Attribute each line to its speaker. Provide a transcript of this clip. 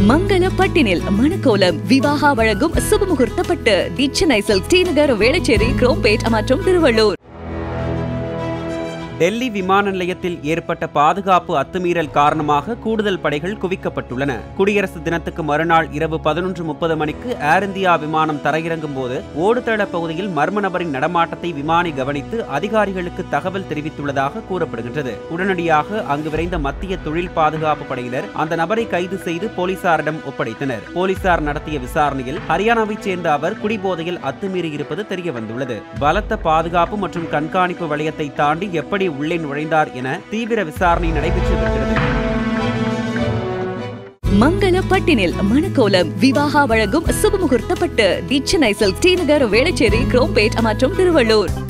Speaker 1: மங்கள பட்டினில் மணக்கோலம் விவாகா வழங்கும் சுபமுகூர்த்த பட்டு தி சென்னை சில்க் ஸ்ரீநகர் வேளச்சேரி குரோம்பேட் மற்றும் திருவள்ளூர்
Speaker 2: டெல்லி விமான நிலையத்தில் ஏற்பட்ட பாதுகாப்பு அத்துமீறல் காரணமாக கூடுதல் படைகள் குவிக்கப்பட்டுள்ளன குடியரசு தினத்துக்கு மறுநாள் இரவு பதினொன்று முப்பது மணிக்கு ஏர் இந்தியா விமானம் தரையிறங்கும் போது ஓடுதள பகுதியில் மர்ம நபரின் நடமாட்டத்தை விமானி கவனித்து அதிகாரிகளுக்கு தகவல் தெரிவித்துள்ளதாக கூறப்படுகின்றது உடனடியாக அங்கு விரைந்த மத்திய தொழில் பாதுகாப்பு படையினர் அந்த நபரை கைது செய்து போலீசாரிடம் ஒப்படைத்தனர் போலீசார் நடத்திய விசாரணையில் ஹரியானாவைச் சேர்ந்த அவர் குடிபோதையில் அத்துமீறியிருப்பது தெரியவந்துள்ளது பலத்த பாதுகாப்பு மற்றும் கண்காணிப்பு வளையத்தை தாண்டி எப்படி உள்ளே நுழைந்தார் என தீவிர விசாரணை நடைபெற்று வருகிறது
Speaker 1: மங்கள பட்டினில் மணக்கோலம் விவாகா வழங்கும் சுபமுகூர்த்த பட்டு தி சென்னை சில்க் ஸ்ரீநகர் வேளச்சேரி குரோம்பேட் மற்றும் திருவள்ளூர்